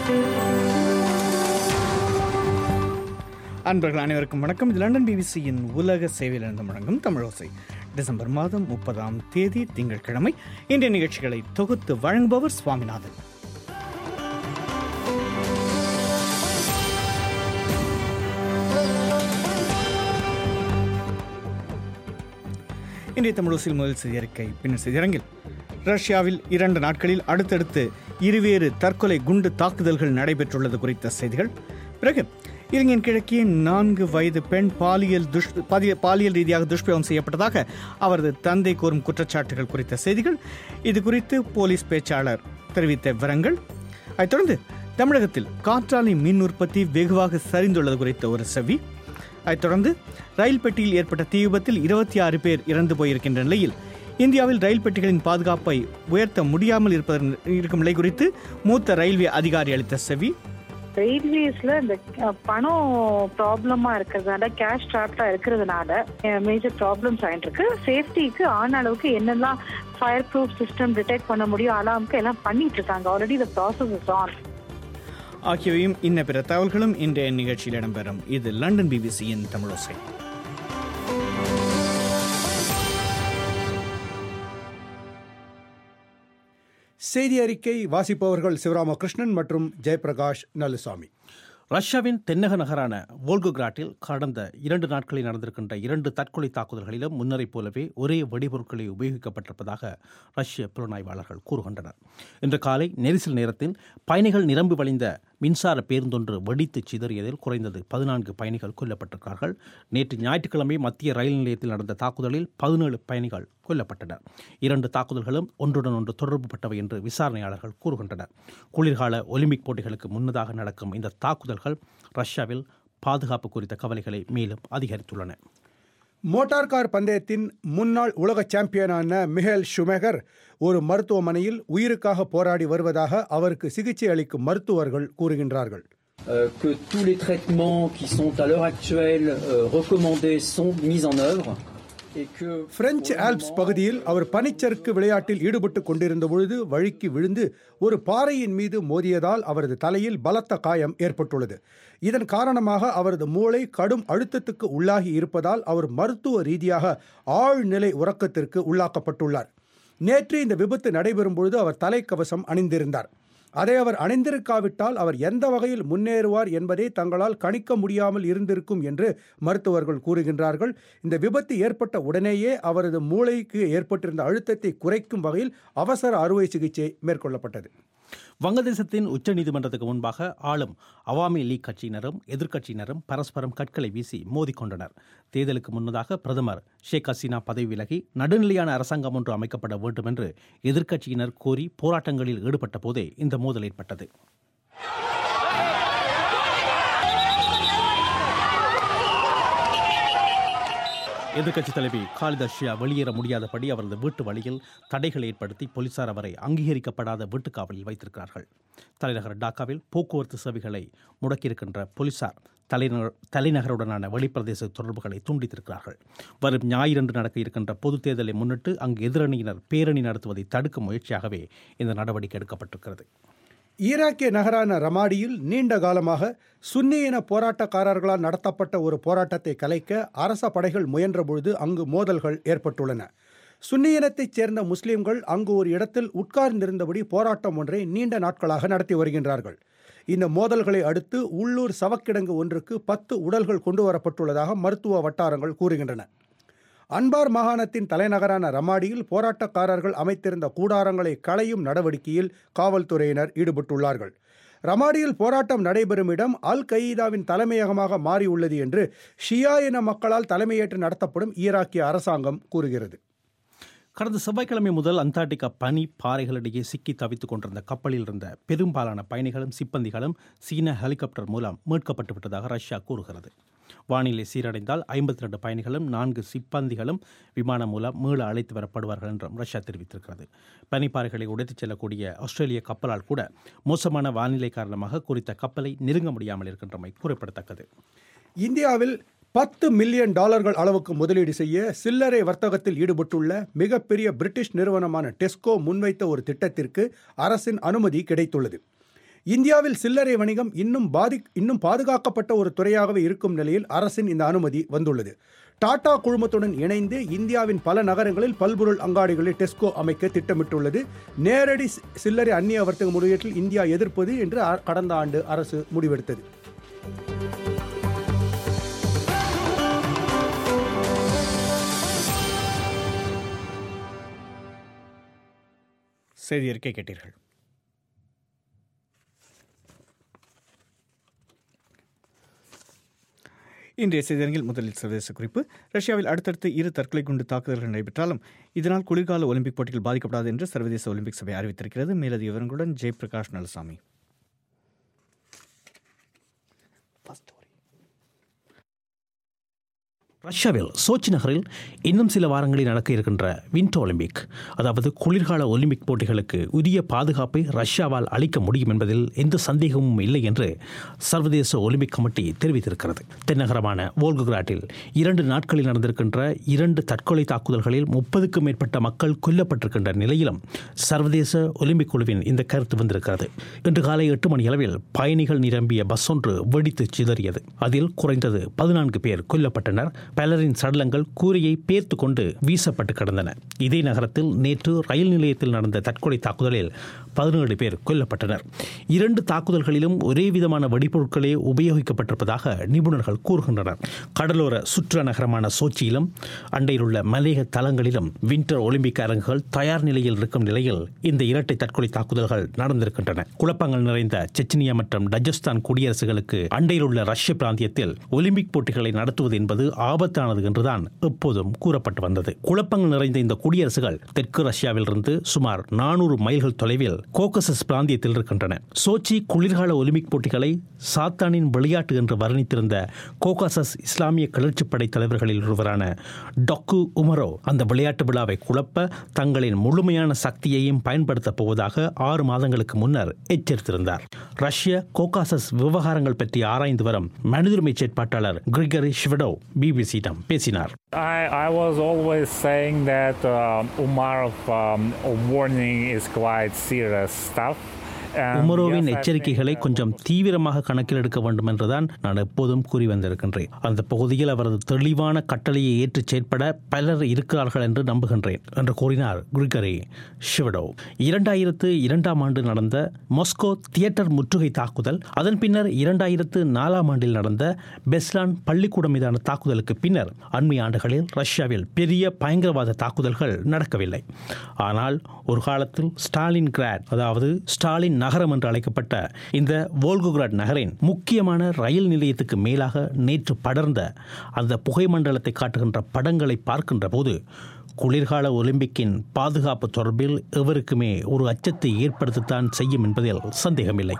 அன்பர்கள் அனைவருக்கும் வணக்கம் இது லண்டன் பிபிசியின் உலக சேவையிலிருந்து முழங்கும் தமிழோசை டிசம்பர் மாதம் முப்பதாம் தேதி திங்கட்கிழமை இன்றைய நிகழ்ச்சிகளை தொகுத்து வழங்குபவர் சுவாமிநாதன் இன்றைய தமிழோசில் முதல் செய்தியறிக்கை பின்னர் செய்தியரங்கில் ரஷ்யாவில் இரண்டு நாட்களில் அடுத்தடுத்து இருவேறு தற்கொலை குண்டு தாக்குதல்கள் நடைபெற்றுள்ளது குறித்த செய்திகள் பிறகு இலங்கையின் கிழக்கே நான்கு வயது பெண் பாலியல் துஷ் பாலிய- பாலியல் ரீதியாக துஷ்பிரயோகம் செய்யப்பட்டதாக அவரது தந்தை கூறும் குற்றச்சாட்டுகள் குறித்த செய்திகள் இது குறித்து போலீஸ் பேச்சாளர் தெரிவித்த விவரங்கள் அதைத் தொடர்ந்து தமிழகத்தில் காற்றாலை மின் உற்பத்தி வெகுவாக சரிந்துள்ளது குறித்த ஒரு செவி அதைத் தொடர்ந்து ரயில் பெட்டியில் ஏற்பட்ட தீ விபத்தில் இருபத்தி ஆறு பேர் இறந்து போயிருக்கின்ற நிலையில் இந்தியாவில் ரயில் பெட்டிகளின் பாதுகாப்பை உயர்த்த முடியாமல் இருப்பதன் இருக்கும் நிலை குறித்து மூத்த ரயில்வே அதிகாரி அளித்த செவி ரயில்வேஸ்ல இந்த அஹ், பணம் ப்ராப்ளமா இருக்கிறதுனால கேஷ் ட்ராப்டா இருக்கிறதுனால மேஜர் ப்ராப்ளம்ஸ் ஆயிட்டு இருக்கு சேஃப்டிக்கு ஆன அளவுக்கு என்னெல்லாம் ஃபயர் ப்ரூஃப் சிஸ்டம் டிடெக்ட் பண்ண முடியும் அலாமுக்கு எல்லாம் பண்ணிட்டு இருக்காங்க already the process is on ஆகியவையும் இன்ன பிற தகவல்களும் இன்றைய நிகழ்ச்சியில் இடம்பெறும் இது லண்டன் பிபிசியின் தமிழோசை செய்தி அறிக்கை வாசிப்பவர்கள் சிவராமகிருஷ்ணன் மற்றும் ஜெயபிரகாஷ் நல்லுசாமி ரஷ்யாவின் தென்னக நகரான வோல்கோகிராட்டில் கடந்த இரண்டு நாட்களில் நடந்திருக்கின்ற இரண்டு தற்கொலை தாக்குதல்களிலும் முன்னரைப் போலவே ஒரே வெடிபொருட்களை உபயோகிக்கப்பட்டிருப்பதாக ரஷ்ய புலனாய்வாளர்கள் கூறுகின்றனர் இன்று காலை நெரிசல் நேரத்தில் பயணிகள் நிரம்பி வழிந்த மின்சார பேருந்தொன்று வெடித்து சிதறியதில் குறைந்தது பதினான்கு பயணிகள் கொல்லப்பட்டிருக்கிறார்கள் நேற்று ஞாயிற்றுக்கிழமை மத்திய ரயில் நிலையத்தில் நடந்த தாக்குதலில் பதினேழு பயணிகள் கொல்லப்பட்டனர் இரண்டு தாக்குதல்களும் ஒன்றுடன் ஒன்று தொடர்புபட்டவை என்று விசாரணையாளர்கள் கூறுகின்றனர் குளிர்கால ஒலிம்பிக் போட்டிகளுக்கு முன்னதாக நடக்கும் இந்த தாக்குதல்கள் ரஷ்யாவில் பாதுகாப்பு குறித்த கவலைகளை மேலும் அதிகரித்துள்ளன மோட்டார் கார் பந்தயத்தின் முன்னாள் உலக சாம்பியனான மிஹேல் ஷுமேகர் ஒரு மருத்துவமனையில் உயிருக்காக போராடி வருவதாக அவருக்கு சிகிச்சை அளிக்கும் மருத்துவர்கள் கூறுகின்றார்கள் euh, que tous les traitements qui sont à l'heure actuelle euh, recommandés sont mis en œuvre et que French Alps பகுதியில் அவர் பனிச்சறுக்கு விளையாட்டில் ஈடுபட்டு கொண்டிருந்த பொழுது வழுக்கி விழுந்து ஒரு பாறையின் மீது மோதியதால் அவரது தலையில் பலத்த காயம் ஏற்பட்டுள்ளது இதன் காரணமாக அவரது மூளை கடும் அழுத்தத்துக்கு உள்ளாகி இருப்பதால் அவர் மருத்துவ ரீதியாக ஆழ்நிலை உறக்கத்திற்கு உள்ளாக்கப்பட்டுள்ளார் நேற்று இந்த விபத்து நடைபெறும் பொழுது அவர் தலைக்கவசம் அணிந்திருந்தார் அதை அவர் அணிந்திருக்காவிட்டால் அவர் எந்த வகையில் முன்னேறுவார் என்பதை தங்களால் கணிக்க முடியாமல் இருந்திருக்கும் என்று மருத்துவர்கள் கூறுகின்றார்கள் இந்த விபத்து ஏற்பட்ட உடனேயே அவரது மூளைக்கு ஏற்பட்டிருந்த அழுத்தத்தை குறைக்கும் வகையில் அவசர அறுவை சிகிச்சை மேற்கொள்ளப்பட்டது வங்கதேசத்தின் உச்சநீதிமன்றத்துக்கு முன்பாக ஆளும் அவாமி லீக் கட்சியினரும் எதிர்க்கட்சியினரும் பரஸ்பரம் கற்களை வீசி மோதிக்கொண்டனர் தேர்தலுக்கு முன்னதாக பிரதமர் ஷேக் ஹசீனா பதவி விலகி நடுநிலையான அரசாங்கம் ஒன்று அமைக்கப்பட வேண்டும் என்று எதிர்க்கட்சியினர் கோரி போராட்டங்களில் ஈடுபட்ட போதே இந்த மோதல் ஏற்பட்டது எதிர்க்கட்சித் தலைவி காலிதா ஷியா வெளியேற முடியாதபடி அவரது வீட்டு வழியில் தடைகள் ஏற்படுத்தி போலீசார் அவரை அங்கீகரிக்கப்படாத வீட்டுக் காவலில் வைத்திருக்கிறார்கள் தலைநகர் டாக்காவில் போக்குவரத்து சேவைகளை முடக்கியிருக்கின்ற போலீசார் தலைநகர் தலைநகருடனான வெளிப்பிரதேச தொடர்புகளை துண்டித்திருக்கிறார்கள் வரும் ஞாயிறன்று நடக்க இருக்கின்ற பொதுத் தேர்தலை முன்னிட்டு அங்கு எதிரணியினர் பேரணி நடத்துவதை தடுக்கும் முயற்சியாகவே இந்த நடவடிக்கை எடுக்கப்பட்டிருக்கிறது ஈராக்கிய நகரான ரமாடியில் நீண்ட காலமாக சுன்னியின போராட்டக்காரர்களால் நடத்தப்பட்ட ஒரு போராட்டத்தை கலைக்க அரச படைகள் முயன்றபொழுது அங்கு மோதல்கள் ஏற்பட்டுள்ளன சுன்னியினத்தைச் சேர்ந்த முஸ்லிம்கள் அங்கு ஒரு இடத்தில் உட்கார்ந்திருந்தபடி போராட்டம் ஒன்றை நீண்ட நாட்களாக நடத்தி வருகின்றார்கள் இந்த மோதல்களை அடுத்து உள்ளூர் சவக்கிடங்கு ஒன்றுக்கு பத்து உடல்கள் கொண்டு வரப்பட்டுள்ளதாக மருத்துவ வட்டாரங்கள் கூறுகின்றன அன்பார் மாகாணத்தின் தலைநகரான ரமாடியில் போராட்டக்காரர்கள் அமைத்திருந்த கூடாரங்களை களையும் நடவடிக்கையில் காவல்துறையினர் ஈடுபட்டுள்ளார்கள் ரமாடியில் போராட்டம் நடைபெறும் இடம் அல் கயீதாவின் தலைமையகமாக மாறியுள்ளது என்று ஷியா இன மக்களால் தலைமையேற்று நடத்தப்படும் ஈராக்கிய அரசாங்கம் கூறுகிறது கடந்த செவ்வாய்க்கிழமை முதல் அந்தார்டிகா பனி பாறைகளிடையே சிக்கி தவித்துக் கொண்டிருந்த கப்பலில் இருந்த பெரும்பாலான பயணிகளும் சிப்பந்திகளும் சீன ஹெலிகாப்டர் மூலம் மீட்கப்பட்டு விட்டதாக ரஷ்யா கூறுகிறது வானிலை சீரடைந்தால் ஐம்பத்தி ரெண்டு பயணிகளும் நான்கு சிப்பந்திகளும் விமானம் மூலம் மீள அழைத்து வரப்படுவார்கள் என்றும் ரஷ்யா தெரிவித்திருக்கிறது பனிப்பாறைகளை உடைத்துச் செல்லக்கூடிய ஆஸ்திரேலிய கப்பலால் கூட மோசமான வானிலை காரணமாக குறித்த கப்பலை நெருங்க முடியாமல் இருக்கின்றமை குறிப்பிடத்தக்கது இந்தியாவில் பத்து மில்லியன் டாலர்கள் அளவுக்கு முதலீடு செய்ய சில்லறை வர்த்தகத்தில் ஈடுபட்டுள்ள மிகப்பெரிய பிரிட்டிஷ் நிறுவனமான டெஸ்கோ முன்வைத்த ஒரு திட்டத்திற்கு அரசின் அனுமதி கிடைத்துள்ளது இந்தியாவில் சில்லறை வணிகம் இன்னும் பாதி இன்னும் பாதுகாக்கப்பட்ட ஒரு துறையாகவே இருக்கும் நிலையில் அரசின் இந்த அனுமதி வந்துள்ளது டாடா குழுமத்துடன் இணைந்து இந்தியாவின் பல நகரங்களில் பல்பொருள் அங்காடிகளை டெஸ்கோ அமைக்க திட்டமிட்டுள்ளது நேரடி சி- சில்லறை அந்நிய வர்த்தக முதலீட்டில் இந்தியா எதிர்ப்பது என்று அ- கடந்த ஆண்டு அரசு முடிவெடுத்தது செய்தி அறிக்கை கேட்டீர்கள் இன்றைய செய்தியரங்கில் முதலில் சர்வதேச குறிப்பு ரஷ்யாவில் அடுத்தடுத்து இரு தற்கொலை குண்டு தாக்குதல்கள் நடைபெற்றாலும் இதனால் குளிர்கால ஒலிம்பிக் போட்டிகள் பாதிக்கப்படாது என்று சர்வதேச ஒலிம்பிக் சபை அறிவித்திருக்கிறது மேலதிக விவரங்களுடன் ஜெயபிரகாஷ் நலசாமி ரஷ்யாவில் சோச்சி நகரில் இன்னும் சில வாரங்களில் நடக்க இருக்கின்ற விண்டர் ஒலிம்பிக் அதாவது குளிர்கால ஒலிம்பிக் போட்டிகளுக்கு உரிய பாதுகாப்பை ரஷ்யாவால் அளிக்க முடியும் என்பதில் எந்த சந்தேகமும் இல்லை என்று சர்வதேச ஒலிம்பிக் கமிட்டி தெரிவித்திருக்கிறது தென்னகரமான வோல்குகிராட்டில் இரண்டு நாட்களில் நடந்திருக்கின்ற இரண்டு தற்கொலை தாக்குதல்களில் முப்பதுக்கும் மேற்பட்ட மக்கள் கொல்லப்பட்டிருக்கின்ற நிலையிலும் சர்வதேச ஒலிம்பிக் குழுவின் இந்த கருத்து வந்திருக்கிறது இன்று காலை எட்டு மணி அளவில் பயணிகள் நிரம்பிய பஸ் ஒன்று வெடித்து சிதறியது அதில் குறைந்தது பதினான்கு பேர் கொல்லப்பட்டனர் பலரின் சடலங்கள் கூரையை பேர்த்து கொண்டு வீசப்பட்டு கிடந்தன இதே நகரத்தில் நேற்று ரயில் நிலையத்தில் நடந்த தற்கொலை தாக்குதலில் பதினேழு பேர் கொல்லப்பட்டனர் இரண்டு தாக்குதல்களிலும் ஒரே விதமான வெடிபொருட்களே உபயோகிக்கப்பட்டிருப்பதாக நிபுணர்கள் கூறுகின்றனர் கடலோர சுற்றுலா நகரமான சோச்சியிலும் அண்டையில் உள்ள மலையக தலங்களிலும் வின்டர் ஒலிம்பிக் அரங்குகள் தயார் நிலையில் இருக்கும் நிலையில் இந்த இரட்டை தற்கொலை தாக்குதல்கள் நடந்திருக்கின்றன குழப்பங்கள் நிறைந்த செச்னியா மற்றும் டஜஸ்தான் குடியரசுகளுக்கு அண்டையில் உள்ள ரஷ்ய பிராந்தியத்தில் ஒலிம்பிக் போட்டிகளை நடத்துவது என்பது ஆபத்தானது என்றுதான் எப்போதும் கூறப்பட்டு வந்தது குழப்பங்கள் நிறைந்த இந்த குடியரசுகள் தெற்கு ரஷ்யாவில் இருந்து சுமார் நானூறு மைல்கள் தொலைவில் கோகசஸ் பிராந்தியத்தில் இருக்கின்றன சோச்சி குளிர்கால ஒலிம்பிக் போட்டிகளை சாத்தானின் விளையாட்டு என்று வர்ணித்திருந்த கோகாசஸ் இஸ்லாமிய கிளர்ச்சிப்படை தலைவர்களில் ஒருவரான டொக்கு உமரோ அந்த விளையாட்டு விழாவை குழப்ப தங்களின் முழுமையான சக்தியையும் பயன்படுத்தப் போவதாக ஆறு மாதங்களுக்கு முன்னர் எச்சரித்திருந்தார் ரஷ்ய கோகாசஸ் விவகாரங்கள் பற்றி ஆராய்ந்து வரும் மனிதுரிமை செயற்பாட்டாளர் கிரிகரி ஷிவடோ பிபிசியிடம் பேசினார் I, I was always saying that um, Umarov um, warning is quite serious stuff. And உமரோவின் yes, I எச்சரிக்கைகளை think, uh, கொஞ்சம் தீவிரமாக கணக்கில் எடுக்க வேண்டும் என்றுதான் நான் எப்போதும் கூறி வந்திருக்கின்றேன் அந்த பகுதியில் அவரது தெளிவான கட்டளையை ஏற்று செயற்பட பலர் இருக்கிறார்கள் என்று நம்புகின்றேன் என்று கூறினார் குரிகரி ஷிவடோ இரண்டாயிரத்து இரண்டாம் ஆண்டு நடந்த மாஸ்கோ தியேட்டர் முற்றுகை தாக்குதல் அதன் பின்னர் இரண்டாயிரத்து நாலாம் ஆண்டில் நடந்த பெஸ்லான் பள்ளிக்கூடம் மீதான தாக்குதலுக்கு பின்னர் அண்மை ஆண்டுகளில் ரஷ்யாவில் பெரிய பயங்கரவாத தாக்குதல்கள் நடக்கவில்லை ஆனால் ஒரு காலத்தில் ஸ்டாலின் கிராட் அதாவது ஸ்டாலின் நகரம் என்று அழைக்கப்பட்ட இந்த வோல்கோகிராட் நகரின் முக்கியமான ரயில் நிலையத்துக்கு மேலாக நேற்று படர்ந்த அந்த புகை மண்டலத்தை காட்டுகின்ற படங்களை பார்க்கின்ற போது குளிர்கால ஒலிம்பிக்கின் பாதுகாப்பு தொடர்பில் எவருக்குமே ஒரு அச்சத்தை ஏற்படுத்தத்தான் செய்யும் என்பதில் சந்தேகமில்லை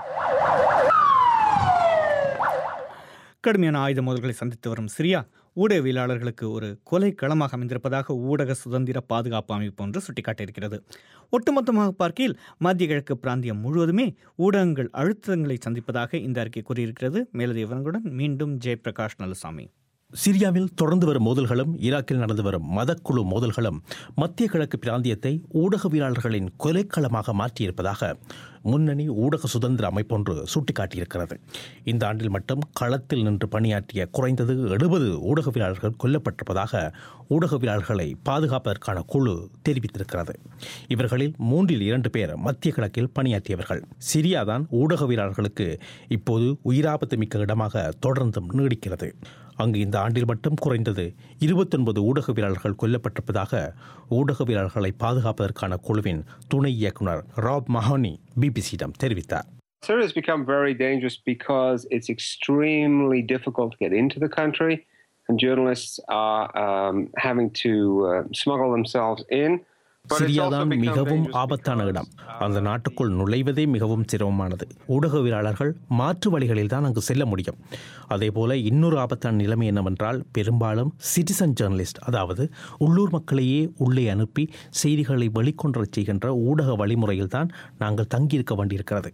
கடுமையான ஆயுத மோதல்களை சந்தித்து வரும் சிரியா ஊடகவியலாளர்களுக்கு ஒரு கொலை களமாக அமைந்திருப்பதாக ஊடக சுதந்திர பாதுகாப்பு அமைப்பு ஒன்று சுட்டிக்காட்டியிருக்கிறது ஒட்டுமொத்தமாக பார்க்கையில் மத்திய கிழக்கு பிராந்தியம் முழுவதுமே ஊடகங்கள் அழுத்தங்களை சந்திப்பதாக இந்த அறிக்கை கூறியிருக்கிறது மேலதிக விவரங்களுடன் மீண்டும் ஜெயபிரகாஷ் நலுசாமி சிரியாவில் தொடர்ந்து வரும் மோதல்களும் ஈராக்கில் நடந்து வரும் மதக்குழு மோதல்களும் மத்திய கிழக்கு பிராந்தியத்தை ஊடகவியலாளர்களின் கொலைக்களமாக மாற்றியிருப்பதாக முன்னணி ஊடக சுதந்திர அமைப்பொன்று சுட்டிக்காட்டியிருக்கிறது இந்த ஆண்டில் மட்டும் களத்தில் நின்று பணியாற்றிய குறைந்தது எழுபது ஊடகவியலாளர்கள் கொல்லப்பட்டிருப்பதாக ஊடகவியலாளர்களை பாதுகாப்பதற்கான குழு தெரிவித்திருக்கிறது இவர்களில் மூன்றில் இரண்டு பேர் மத்திய கிழக்கில் பணியாற்றியவர்கள் சிரியாதான் ஊடகவியலாளர்களுக்கு இப்போது உயிராபத்து மிக்க இடமாக தொடர்ந்தும் நீடிக்கிறது அங்கு இந்த ஆண்டில் மட்டும் குறைந்தது இருபத்தொன்பது ஊடகவியலாளர்கள் கொல்லப்பட்டிருப்பதாக ஊடகவியலாளர்களை பாதுகாப்பதற்கான குழுவின் துணை இயக்குனர் ராப் மஹோனி பிபிசியிடம் தெரிவித்தார் Syria has become very dangerous because it's extremely difficult to get into the country, and journalists are um, having to uh, smuggle themselves in. But it's also சிரியாதான் become மிகவும் dangerous ஆபத்தான because, இடம் uh, அந்த நாட்டுக்குள் நுழைவதே மிகவும் சிரமமானது ஊடகவியலாளர்கள் மாற்று வழிகளில் தான் அங்கு செல்ல முடியும் அதேபோல இன்னொரு ஆபத்தான நிலைமை என்னவென்றால் பெரும்பாலும் சிட்டிசன் ஜேர்னலிஸ்ட் அதாவது உள்ளூர் மக்களையே உள்ளே அனுப்பி செய்திகளை வெளிக்கொண்டு செய்கின்ற ஊடக வழிமுறையில் தான் நாங்கள் தங்கியிருக்க வேண்டியிருக்கிறது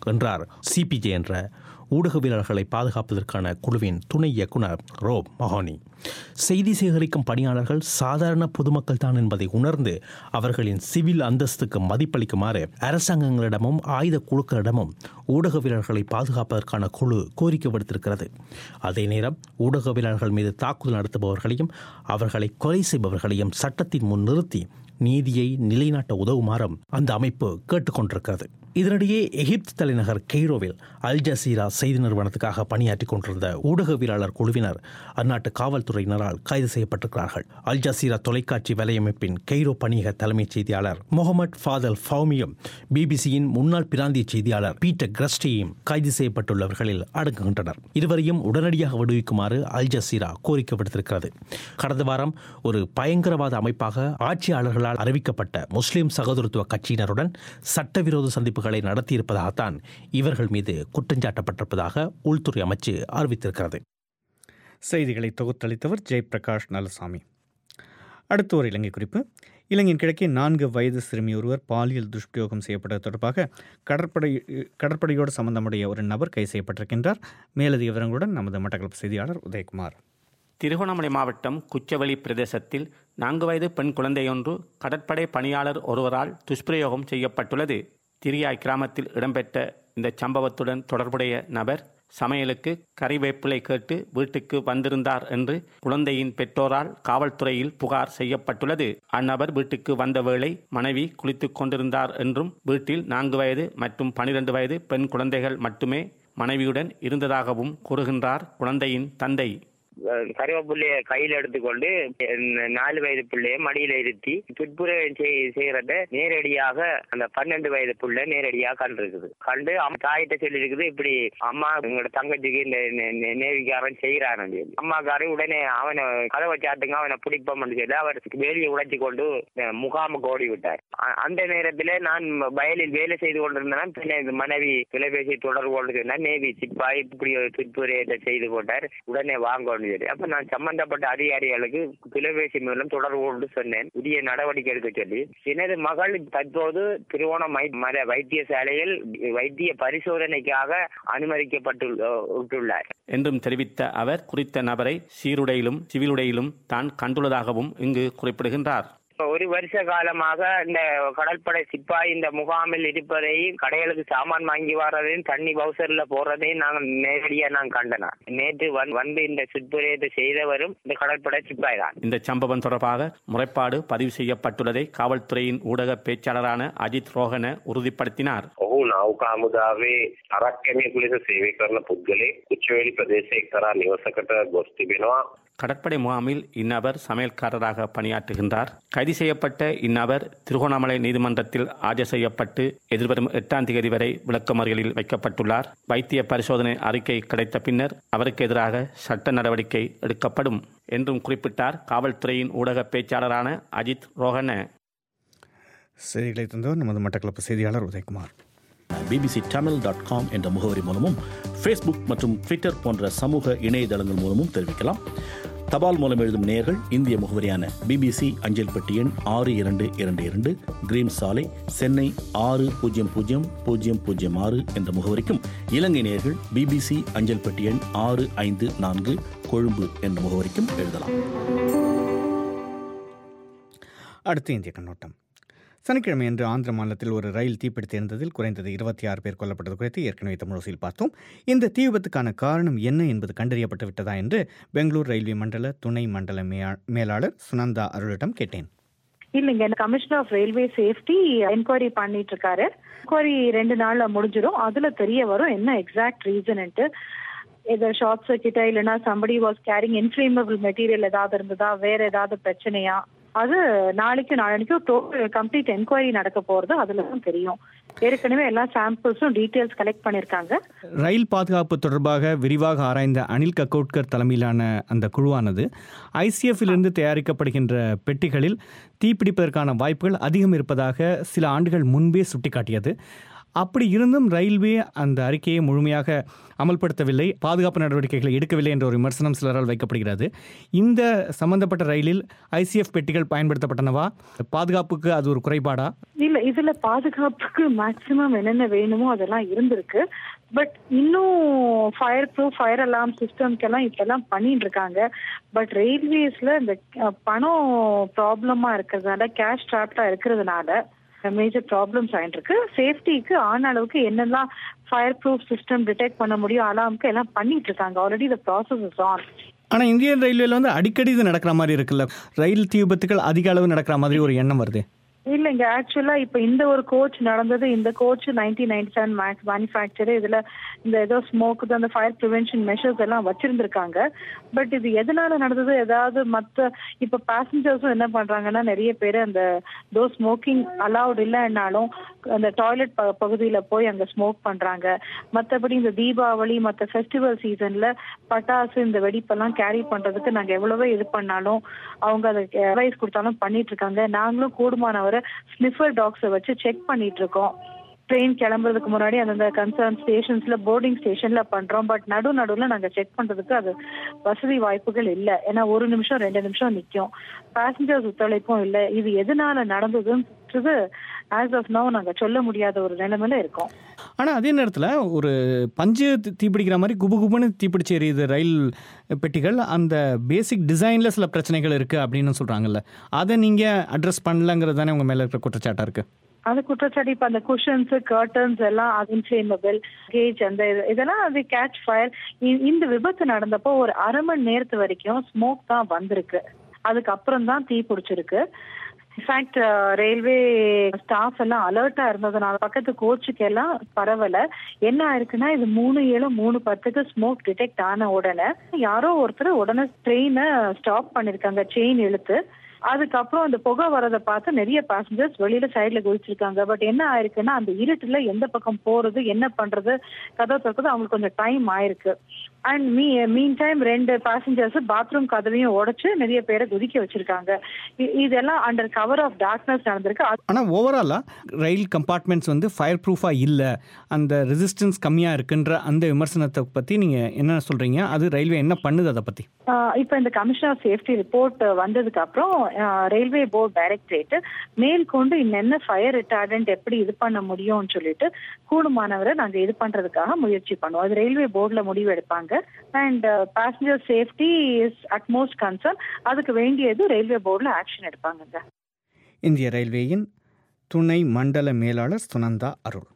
என்றார் சிபிஜே என்ற ஊடகவியலாளர்களை பாதுகாப்பதற்கான குழுவின் துணை இயக்குனர் ரோப் மஹோனி செய்தி சேகரிக்கும் பணியாளர்கள் சாதாரண பொதுமக்கள் தான் என்பதை உணர்ந்து அவர்களின் சிவில் அந்தஸ்துக்கு மதிப்பளிக்குமாறு அரசாங்கங்களிடமும் ஆயுத குழுக்களிடமும் ஊடகவியலாளர்களை பாதுகாப்பதற்கான குழு கோரிக்கை விடுத்திருக்கிறது அதே நேரம் ஊடகவியலாளர்கள் மீது தாக்குதல் நடத்துபவர்களையும் அவர்களை கொலை செய்பவர்களையும் சட்டத்தின் முன் நிறுத்தி நீதியை நிலைநாட்ட உதவுமாறும் அந்த அமைப்பு கேட்டுக்கொண்டிருக்கிறது இதனிடையே எகிப்து தலைநகர் கெய்ரோவில் அல் ஜசீரா செய்தி நிறுவனத்துக்காக பணியாற்றிக் கொண்டிருந்த ஊடகவியலாளர் குழுவினர் அந்நாட்டு காவல்துறையினரால் கைது செய்யப்பட்டிருக்கிறார்கள் அல் ஜசீரா தொலைக்காட்சி வலையமைப்பின் கெய்ரோ பணியக தலைமைச் செய்தியாளர் முகமது ஃபாதல் ஃபவுமியும் பிபிசியின் முன்னாள் பிராந்திய செய்தியாளர் பீட்டர் கிரஸ்டியும் கைது செய்யப்பட்டுள்ளவர்களில் அடங்குகின்றனர் இருவரையும் உடனடியாக விடுவிக்குமாறு அல் ஜசீரா கோரிக்கை விடுத்திருக்கிறது கடந்த வாரம் ஒரு பயங்கரவாத அமைப்பாக ஆட்சியாளர்களால் அறிவிக்கப்பட்ட முஸ்லிம் சகோதரத்துவ கட்சியினருடன் சட்டவிரோத சந்திப்புகளை நடத்தியிருப்பதாகத்தான் இவர்கள் மீது குற்றஞ்சாட்டப்பட்டிருப்பதாக உள்துறை அமைச்சு அறிவித்திருக்கிறது செய்திகளை தொகுத்தளித்தவர் ஜெயபிரகாஷ் நலசாமி அடுத்த ஒரு இலங்கை குறிப்பு இலங்கையின் கிழக்கே நான்கு வயது சிறுமி ஒருவர் பாலியல் துஷ்பிரயோகம் செய்யப்பட்டது தொடர்பாக கடற்படை கடற்படையோடு சம்பந்தமுடைய ஒரு நபர் கைது செய்யப்பட்டிருக்கின்றார் மேலதிக விவரங்களுடன் நமது மட்டக்களப்பு செய்தியாளர் உதயகுமார் திருகோணமலை மாவட்டம் குச்சவெளி பிரதேசத்தில் நான்கு வயது பெண் குழந்தையொன்று கடற்படை பணியாளர் ஒருவரால் துஷ்பிரயோகம் செய்யப்பட்டுள்ளது திரியாய் கிராமத்தில் இடம்பெற்ற இந்த சம்பவத்துடன் தொடர்புடைய நபர் சமையலுக்கு கறிவேப்பிலை கேட்டு வீட்டுக்கு வந்திருந்தார் என்று குழந்தையின் பெற்றோரால் காவல்துறையில் புகார் செய்யப்பட்டுள்ளது அந்நபர் வீட்டுக்கு வந்த வேளை மனைவி குளித்துக் கொண்டிருந்தார் என்றும் வீட்டில் நான்கு வயது மற்றும் பனிரெண்டு வயது பெண் குழந்தைகள் மட்டுமே மனைவியுடன் இருந்ததாகவும் கூறுகின்றார் குழந்தையின் தந்தை கருவேப்பிள்ளைய கையில எடுத்துக்கொண்டு ந- நாலு வயது பிள்ளைய மடியில இருத்தி துட்புரம் செய்யறத நேரடியாக அந்த பன்னெண்டு வயது புள்ள நேரடியா கண்டிருக்குது கண்டு அம்மா தாயிட்ட சொல்லி இருக்குது இப்படி அம்மா எங்களோட தங்கச்சிக்கு இந்த நே- நே- நேவிக்காரன் செய்யறான் அம்மாக்காரன் உடனே அவனை கதவை சாத்துங்க அவனை பிடிப்போம்னு சொல்லி அவர் வேலியை உடைச்சு கொண்டு அஹ், முகாமுக்கு ஓடி விட்டார் அ- அந்த நேரத்துல நான் வயலில் வேலை செய்து கொண்டிருந்தேன் பின்ன இந்த மனைவி தொலைபேசி தொடர்பு கொண்டு சொன்னா நேவி சிப்பாய் இப்படி ஒரு துட்புரையத்தை செய்து போட்டார் உடனே வாங்கன்னு சொல்லி அப்ப நான் சம்பந்தப்பட்ட அதிகாரிகளுக்கு தொலைபேசி மூலம் தொடர்பு கொண்டு சொன்னேன் உரிய நடவடிக்கை எடுக்க சொல்லி எனது மகள் தற்போது திருவோணம் மர வைத்தியசாலையில் வைத்திய பரிசோதனைக்காக அனுமதிக்கப்பட்டு விட்டுள்ளார் என்றும் தெரிவித்த அவர் குறித்த நபரை சீருடையிலும் சிவிலுடையிலும் தான் கண்டுள்ளதாகவும் இங்கு குறிப்பிடுகின்றார் இப்ப ஒரு வருஷ காலமாக இந்த கடற்படை சிப்பாய் இந்த முகாமில் இருப்பதையும் கடைகளுக்கு சாமான் வாங்கி வர்றதையும் தண்ணி பவுசர்ல போறதையும் நாங்கள் நேரடியா நான் கண்டனா நேற்று வந்- வந்து இந்த சுற்றுரையத்தை செய்தவரும் இந்த கடற்படை சிப்பாய் தான் இந்த சம்பவம் தொடர்பாக முறைப்பாடு பதிவு செய்யப்பட்டுள்ளதை காவல்துறையின் ஊடக பேச்சாளரான அஜித் ரோஹன உறுதிப்படுத்தினார் ඔහු නෞක හමුදාවේ අරක්කැමියෙකු ලෙස සේවය කරන පුද්ගලේ කුච්චවැලි ප්‍රදේශය එක්තරා නිවසකට ගොස් තිබෙනවා கடற்படை முகாமில் இந்நபர் சமையல்காரராக பணியாற்றுகின்றார் கைது செய்யப்பட்ட இந்நபர் திருகோணமலை நீதிமன்றத்தில் ஆஜர் செய்யப்பட்டு எதிர்வரும் எட்டாம் தேதி வரை விளக்கமறியலில் வைக்கப்பட்டுள்ளார் வைத்திய பரிசோதனை அறிக்கை கிடைத்த பின்னர் அவருக்கு எதிராக சட்ட நடவடிக்கை எடுக்கப்படும் என்றும் குறிப்பிட்டார் காவல்துறையின் ஊடக பேச்சாளரான அஜித் ரோஹன செய்திகளை தந்தவர் நமது மட்டக்களப்பு செய்தியாளர் Udayakumar BBC Tamil dot com என்ற முகவரி மூலமும் ஃபேஸ்புக் மற்றும் ட்விட்டர் போன்ற சமூக இணையதளங்கள் மூலமும் தெரிவிக்கலாம் தபால் மூலம் எழுதும் நேயர்கள் இந்திய முகவரியான பிபிசி அஞ்சல் பெட்டி எண் ஆறு இரண்டு இரண்டு இரண்டு கிரீம் சாலை சென்னை ஆறு பூஜ்ஜியம் பூஜ்ஜியம் பூஜ்ஜியம் பூஜ்ஜியம் ஆறு என்ற முகவரிக்கும் இலங்கை நேயர்கள் பிபிசி அஞ்சல் பெட்டி எண் ஆறு ஐந்து நான்கு கொழும்பு என்ற முகவரிக்கும் எழுதலாம் அடுத்து இந்திய கண்ணோட்டம் சனிக்கிழமையன்று ஆந்திர மாநிலத்தில் ஒரு ரயில் தீப்பிடித்து இருந்ததில் குறைந்தது இருபத்தி ஆறு பேர் கொல்லப்பட்டது குறித்து ஏற்கனவே தமிழோசியில் பார்த்தோம் இந்த தீ விபத்துக்கான காரணம் என்ன என்பது கண்டறியப்பட்டு விட்டதா என்று பெங்களூர் ரயில்வே மண்டல துணை மண்டல மேயா- மேலாளர் சுனந்தா அருளிடம் கேட்டேன் இல்லைங்க commissioner of railway safety enquiry பண்ணிட்டு இருக்காரு என்கொயரி ரெண்டு நாள்ல முடிஞ்சிடும் அதுல தெரிய வரும் என்ன எக்ஸாக்ட் ரீசன்ட்டு ஏதோ ஷார்ட் சர்க்கிட்டா இல்லைன்னா somebody was carrying inflammable material ஏதாவது இருந்ததா வேற ஏதாவது பிரச்சனையா அது நாளைக்கு நாளைக்கும் டோட்டல் கம்ப்ளீட் என்கொயரி நடக்க போறது அதுல தான் தெரியும் ஏற்கனவே எல்லா சாம்பிள்ஸும் டீட்டெயில்ஸ் கலெக்ட் பண்ணிருக்காங்க ரயில் பாதுகாப்பு தொடர்பாக விரிவாக ஆராய்ந்த அனில் கக்கோட்கர் தலைமையிலான அந்த குழுவானது ஐசிஎஃப்பிலிருந்து தயாரிக்கப்படுகின்ற பெட்டிகளில் தீப்பிடிப்பதற்கான வாய்ப்புகள் அதிகம் இருப்பதாக சில ஆண்டுகள் முன்பே சுட்டிக்காட்டியது அப்படி இருந்தும் ரயில்வே அந்த அறிக்கையை முழுமையாக அமல்படுத்தவில்லை பாதுகாப்பு நடவடிக்கைகளை எடுக்கவில்லை என்ற ஒரு விமர்சனம் சிலரால் வைக்கப்படுகிறது இந்த சம்பந்தப்பட்ட ரயிலில் ஐசிஎஃப் பெட்டிகள் பயன்படுத்தப்பட்டனவா பாதுகாப்புக்கு அது ஒரு குறைபாடா இல்ல இதுல பாதுகாப்புக்கு மேக்சிமம் என்னென்ன வேணுமோ அதெல்லாம் இருந்திருக்கு பட் இன்னும் ஃபயர் ப்ரூஃப் ஃபயர் அலாம் சிஸ்டம்க்கெல்லாம் இப்பெல்லாம் பண்ணிட்டு இருக்காங்க பட் ரயில்வேஸ்ல இந்த அஹ், பணம் ப்ராப்ளமா இருக்கிறதுனால கேஷ் ட்ராப்டா இருக்கிறதுனால மேஜர் ப்ராப்ளம்ஸ் ஆயிட்டு இருக்கு சேஃப்டிக்கு ஆன அளவுக்கு என்னெல்லாம் ஃபயர் ப்ரூஃப் சிஸ்டம் டிடெக்ட் பண்ண முடியும் அலாமுக்கு எல்லாம் பண்ணிட்டு இருக்காங்க already the process is on ஆனால் இந்தியன் ரயில்வேல வந்து அடிக்கடி இது நடக்கிற மாதிரி இருக்குல்ல ரயில் தீ விபத்துகள் அதிக அளவு நடக்கிற மாதிரி ஒரு எண்ணம் வருது இல்லைங்க ஆக்சுவலா இப்ப இந்த ஒரு கோச் நடந்தது இந்த coach nineteen ninety seven makes manufacture இதுல இந்த ஏதோ ஸ்மோக் அந்த ஃபயர் ப்ரிவென்ஷன் மெஷர்ஸ் எல்லாம் வச்சிருந்திருக்காங்க பட் இது எதனால நடந்தது ஏதாவது மத்த இப்ப பேசஞ்சர்ஸும் என்ன பண்றாங்கன்னா நிறைய பேர் அந்த தோ ஸ்மோக்கிங் அலவுட் இல்லைன்னாலும் அந்த டாய்லெட் பகுதியில போய் அங்க ஸ்மோக் பண்றாங்க மத்தபடி இந்த தீபாவளி மத்த ஃபெஸ்டிவல் சீசன்ல பட்டாசு இந்த வெடிப்பெல்லாம் கேரி பண்றதுக்கு நாங்க எவ்வளவோ இது பண்ணாலும் அவங்க அதை அட்வைஸ் கொடுத்தாலும் பண்ணிட்டு இருக்காங்க நாங்களும் கூடுமானவரை ஸ்னிஃபர் டாக்ஸை வச்சு செக் பண்ணிட்டு இருக்கோம் ட்ரெயின் கிளம்புறதுக்கு முன்னாடி அந்தந்த கன்சர்ன் ஸ்டேஷன்ஸ்ல போர்டிங் ஸ்டேஷன்ல பண்றோம் பட் நடு நடுவுல நாங்க செக் பண்றதுக்கு அது வசதி வாய்ப்புகள் இல்ல ஏன்னா ஒரு நிமிஷம் ரெண்டு நிமிஷம் நிக்கும் பேசஞ்சர்ஸ் ஒத்துழைப்பும் இல்ல இது எதனால நடந்ததுன்றது ஆஸ் ஆஃப் நோ நாங்க சொல்ல முடியாத ஒரு நிலைமையில இருக்கோம் ஆனால் அதே நேரத்தில் ஒரு பஞ்சு தீ- தீப்பிடிக்கிற மாதிரி குபு குபுன்னு தீப்பிடிச்சு எரியுது ரயில் பெட்டிகள் அந்த பேசிக் டிசைனில் சில பிரச்சனைகள் இருக்குது அப்படின்னு சொல்கிறாங்கல்ல அதை நீங்கள் அட்ரஸ் பண்ணலங்கிறது தானே உங்கள் மேலே இருக்கிற குற்றச்சாட்டாக இருக்குது அது குற்றச்சாட்டு இப்ப அந்த குஷன்ஸ் கர்டன்ஸ் எல்லாம் அது இன்ஃபிளேமபிள் கேஜ் அந்த இது- இதெல்லாம் அது கேட்ச் ஃபயர் இந்த விபத்து நடந்தப்போ ஒரு அரை மணி நேரத்து வரைக்கும் ஸ்மோக் தான் வந்திருக்கு அதுக்கப்புறம் தான் தீ பிடிச்சிருக்கு இன்ஃபேக்ட் ரயில்வே ஸ்டாஃப் எல்லாம் அலர்ட்டா இருந்ததுனால பக்கத்து கோச்சுக்கு எல்லாம் பரவல என்ன ஆயிருக்குன்னா இது மூணு ஏழு மூணு பத்துக்கு ஸ்மோக் டிடெக்ட் ஆன உடனே யாரோ ஒருத்தர் உடனே ட்ரெயினை ஸ்டாப் பண்ணிருக்காங்க செயின் இழுத்து அதுக்கப்புறம் அந்த புகை வரதை பார்த்து நிறைய பேசஞ்சர்ஸ் வெளியில சைடுல குதிச்சிருக்காங்க பட் என்ன ஆயிருக்குன்னா அந்த இருட்டுல எந்த பக்கம் போறது என்ன பண்றது கதவை திறக்கிறது அவங்களுக்கு கொஞ்சம் டைம் ஆயிருக்கு அண்ட் மீ மீன் டைம் ரெண்டு பேசஞ்சர்ஸ் பாத்ரூம் கதவையும் உடைச்சு நிறைய பேரை குதிக்க வச்சிருக்காங்க இ- இதெல்லாம் அண்டர் கவர் ஆஃப் டார்க்னஸ் நடந்திருக்கு அது- ஆனால் ஓவராலாக ரயில் கம்பார்ட்மெண்ட்ஸ் வந்து ஃபயர் ப்ரூஃபாக இல்லை அந்த ரெசிஸ்டன்ஸ் கம்மியாக இருக்குன்ற அந்த விமர்சனத்தை பற்றி நீங்கள் என்ன சொல்கிறீங்க அது ரயில்வே என்ன பண்ணுது அதை பற்றி ஆஹ் இப்ப இந்த கமிஷனர் சேஃப்டி ரிப்போர்ட் வந்ததுக்கு அப்புறம் ரயில்வே போர்ட் டைரக்டரேட் மேற்கொண்டு இன்னென்ன ஃபயர் ரிட்டார்டன்ட் எப்படி இது பண்ண முடியும்னு சொல்லிட்டு கூடுமானவரை நாங்க இது பண்றதுக்காக முயற்சி பண்ணுவோம் அது ரயில்வே போர்ட்ல முடிவு எடுப்பாங்க and passenger safety is utmost concern அதுக்கு வேண்டியது ரயில்வே போர்ட்ல ஆக்ஷன் எடுப்பாங்கங்க இந்திய ரயில்வேயின் துணை மண்டல மேலாளர் சுனந்தா அருள்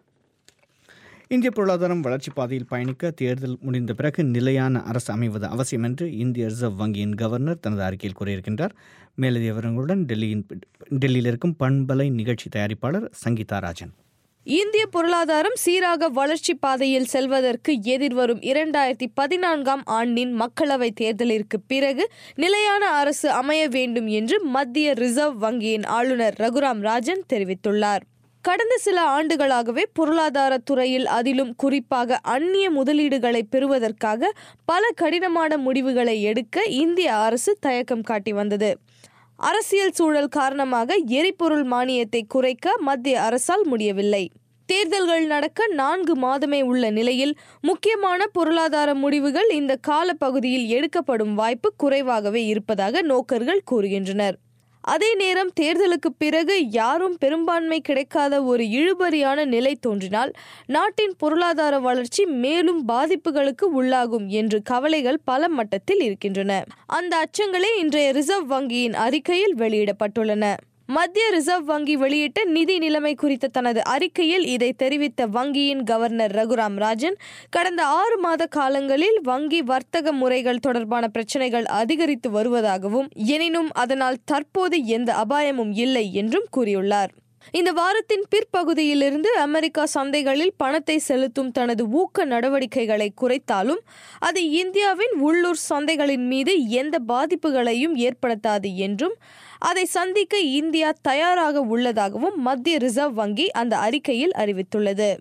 இந்திய பொருளாதாரம் வளர்ச்சி பாதையில் பயணிக்க தேர்தல் முடிந்த பிறகு நிலையான அரசு அமைவது அவசியம் என்று இந்திய ரிசர்வ் வங்கியின் கவர்னர் தனது அறிக்கையில் கூறியிருக்கின்றார் மேலதிக விவரங்களுடன் டெல்லியின் டெல்லியில் இருக்கும் பண்பலை நிகழ்ச்சி தயாரிப்பாளர் சங்கீதா ராஜன் இந்திய பொருளாதாரம் சீராக வளர்ச்சி பாதையில் செல்வதற்கு எதிர்வரும் இரண்டாயிரத்தி பதினான்காம் ஆண்டின் மக்களவைத் தேர்தலிற்கு பிறகு நிலையான அரசு அமைய வேண்டும் என்று மத்திய ரிசர்வ் வங்கியின் ஆளுநர் ரகுராம் ராஜன் தெரிவித்துள்ளார் கடந்த சில ஆண்டுகளாகவே பொருளாதார துறையில் அதிலும் குறிப்பாக அந்நிய முதலீடுகளை பெறுவதற்காக பல கடினமான முடிவுகளை எடுக்க இந்திய அரசு தயக்கம் காட்டி வந்தது அரசியல் சூழல் காரணமாக எரிபொருள் மானியத்தை குறைக்க மத்திய அரசால் முடியவில்லை தேர்தல்கள் நடக்க நான்கு மாதமே உள்ள நிலையில் முக்கியமான பொருளாதார முடிவுகள் இந்த காலப்பகுதியில் எடுக்கப்படும் வாய்ப்பு குறைவாகவே இருப்பதாக நோக்கர்கள் கூறுகின்றனர் அதே நேரம் தேர்தலுக்கு பிறகு யாரும் பெரும்பான்மை கிடைக்காத ஒரு இழுபறியான நிலை தோன்றினால் நாட்டின் பொருளாதார வளர்ச்சி மேலும் பாதிப்புகளுக்கு உள்ளாகும் என்று கவலைகள் பல மட்டத்தில் இருக்கின்றன அந்த அச்சங்களே இன்றைய ரிசர்வ் வங்கியின் அறிக்கையில் வெளியிடப்பட்டுள்ளன மத்திய ரிசர்வ் வங்கி வெளியிட்ட நிதி நிலைமை குறித்த தனது அறிக்கையில் இதை தெரிவித்த வங்கியின் கவர்னர் ரகுராம் ராஜன் கடந்த ஆறு மாத காலங்களில் வங்கி வர்த்தக முறைகள் தொடர்பான பிரச்சனைகள் அதிகரித்து வருவதாகவும் எனினும் அதனால் தற்போது எந்த அபாயமும் இல்லை என்றும் கூறியுள்ளார் இந்த வாரத்தின் பிற்பகுதியிலிருந்து அமெரிக்கா சந்தைகளில் பணத்தை செலுத்தும் தனது ஊக்க நடவடிக்கைகளை குறைத்தாலும் அது இந்தியாவின் உள்ளூர் சந்தைகளின் மீது எந்த பாதிப்புகளையும் ஏற்படுத்தாது என்றும் அதை சந்திக்க இந்தியா தயாராக உள்ளதாகவும் மத்திய ரிசர்வ் வங்கி அந்த அறிக்கையில் அறிவித்துள்ளது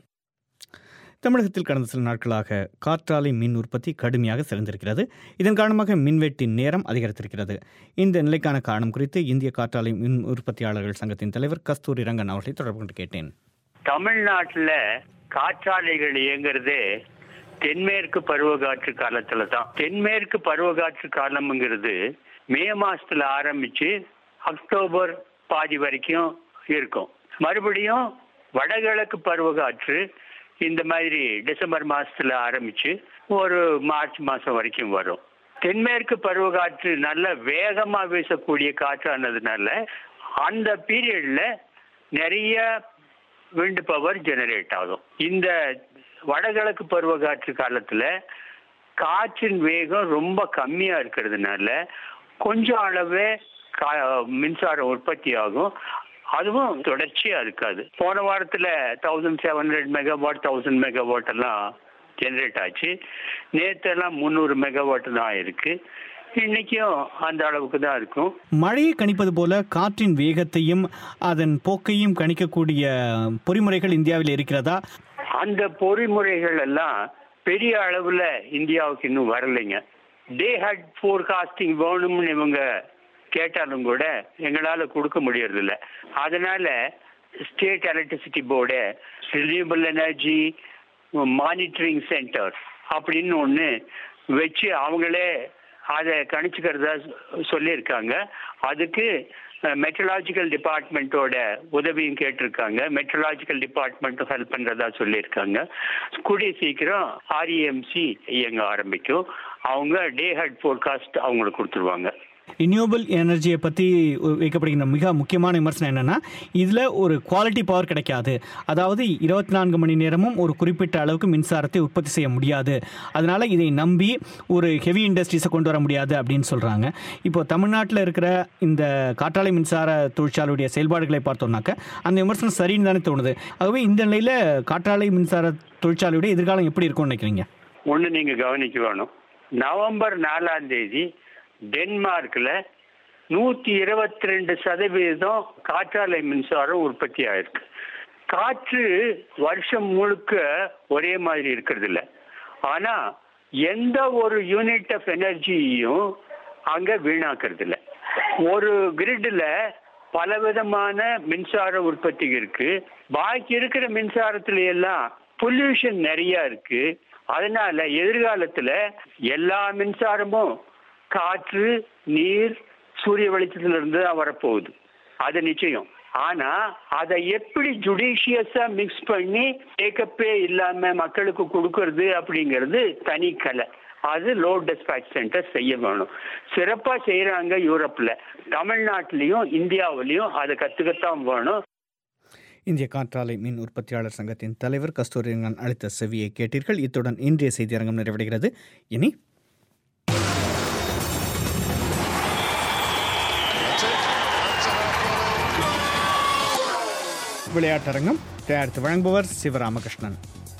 தமிழகத்தில் கடந்த சில நாட்களாக காற்றாலை மின் உற்பத்தி கடுமையாக சிறந்திருக்கிறது இதன் காரணமாக மின்வெட்டின் நேரம் அதிகரித்திருக்கிறது இந்த நிலைக்கான காரணம் குறித்து இந்திய காற்றாலை மின் உற்பத்தியாளர்கள் சங்கத்தின் தலைவர் கஸ்தூரி ரங்கன் அவர்களை தொடர்பு கொண்டு கேட்டேன் தமிழ்நாட்டில் காற்றாலைகள் இயங்குறதே தென்மேற்கு பருவகாற்று காலத்துல தான் தென்மேற்கு பருவகாற்று காலம்ங்கிறது மே மாசத்துல ஆரம்பிச்சு அக்டோபர் பாதி வரைக்கும் இருக்கும் மறுபடியும் வடகிழக்கு பருவகாற்று இந்த மாதிரி டிசம்பர் மாசத்துல ஆரம்பிச்சு ஒரு மார்ச் மாசம் வரைக்கும் வரும் தென்மேற்கு பருவகாற்று நல்ல வேகமா வீசக்கூடிய காற்றானதுனால அந்த பீரியட்ல நிறைய விண்ட் பவர் ஜெனரேட் ஆகும் இந்த வடகிழக்கு பருவகாற்று காலத்துல காற்றின் வேகம் ரொம்ப கம்மியா இருக்கிறதுனால கொஞ்சம் அளவே கா- மின்சாரம் உற்பத்தி ஆகும் அதுவும் தொடர்ச்சியா இருக்காது போன வாரத்துல thousand seven hundred megawatt thousand megawatt எல்லாம் ஜெனரேட் ஆச்சு நேத்தெல்லாம் முந்நூறு மெகாவாட் தான் இருக்கு இன்னைக்கும் அந்த அளவுக்கு தான் இருக்கும் மழையை கணிப்பது போல காற்றின் வேகத்தையும் அதன் போக்கையும் கணிக்கக்கூடிய பொறிமுறைகள் இந்தியாவில் இருக்கிறதா அந்த பொறிமுறைகள் எல்லாம் பெரிய அளவுல இந்தியாவுக்கு இன்னும் வரலைங்க டே ஹட் ஃபோர்காஸ்டிங் வேணும்னு இவங்க கேட்டாலும் கூட எங்களால கொடுக்க முடியறதில்ல அதனால state electricity board renewable energy monitoring centre அப்படின்னு ஒன்று வச்சு அவங்களே அதை கணிச்சுக்கிறதா சொ- சொல்லியிருக்காங்க அதுக்கு மெட்ரலாஜிக்கல் டிபார்ட்மெண்ட்டோட உதவியும் கேட்டிருக்காங்க மெட்ரலாஜிக்கல் டிபார்ட்மெண்ட்டும் ஹெல்ப் பண்றதா சொல்லியிருக்காங்க கூடிய சீக்கிரம் ஆர்இஎம்சி இயங்க ஆரம்பிக்கும் அவங்க டே ஹெட் ஃபோர்காஸ்ட் அவங்களுக்கு கொடுத்துருவாங்க ரினியூவபிள் எனர்ஜியை பற்றி வைக்கப்படுகின்ற மிக முக்கியமான விமர்சனம் என்னென்னா இதில் ஒரு குவாலிட்டி பவர் கிடைக்காது அதாவது இருபத்தி நான்கு மணி நேரமும் ஒரு குறிப்பிட்ட அளவுக்கு மின்சாரத்தை உற்பத்தி செய்ய முடியாது அதனால் இதை நம்பி ஒரு ஹெவி இண்டஸ்ட்ரீஸை கொண்டு வர முடியாது அப்படின்னு சொல்கிறாங்க இப்போ தமிழ்நாட்டில் இருக்கிற இந்த காற்றாலை மின்சார தொழிற்சாலையுடைய செயல்பாடுகளை பார்த்தோம்னாக்க அந்த விமர்சனம் சரின்னு தானே தோணுது ஆகவே இந்த நிலையில் காற்றாலை மின்சார தொழிற்சாலையுடைய எதிர்காலம் எப்படி இருக்கும்னு நினைக்கிறீங்க ஒன்று நீங்க கவனிக்க வேணும் நவம்பர் நாலாம் தேதி டென்மார்க்ல நூத்தி இருபத்தி ரெண்டு சதவீதம் காற்றாலை மின்சாரம் உற்பத்தி ஆயிருக்கு காற்று வருஷம் முழுக்க ஒரே மாதிரி இருக்கிறது இல்ல ஆனா எந்த ஒரு யூனிட் ஆஃப் எனர்ஜியையும் அங்க வீணாக்குறது இல்ல ஒரு கிரிட்ல பலவிதமான மின்சார உற்பத்தி இருக்கு பாக்கி இருக்கிற மின்சாரத்துல எல்லாம் பொல்யூஷன் நிறைய இருக்கு அதனால எதிர்காலத்துல எல்லா மின்சாரமும் காற்று நீர் சூரிய வெளிச்சத்துல இருந்து தான் வரப்போகுது அது நிச்சயம் ஆனா அதை எப்படி ஜுடிஷியஸா மிக்ஸ் பண்ணி டேக்கப்பே இல்லாம மக்களுக்கு கொடுக்கறது அப்படிங்கிறது தனி கலை அது லோ டிஸ்பேச் சென்டர் செய்ய வேணும் சிறப்பா செய்யறாங்க யூரோப்ல தமிழ்நாட்டிலையும் இந்தியாவிலையும் அதை கத்துக்கத்தான் வேணும் இந்திய காற்றாலை மின் உற்பத்தியாளர் சங்கத்தின் தலைவர் கஸ்தூரியங்கன் அளித்த செவியை கேட்டீர்கள் இத்துடன் இன்றைய செய்தியரங்கம் நிறைவடைகிறது இனி விளையாட்டரங்கம் தயாரித்து வழங்குபவர் சிவராமகிருஷ்ணன்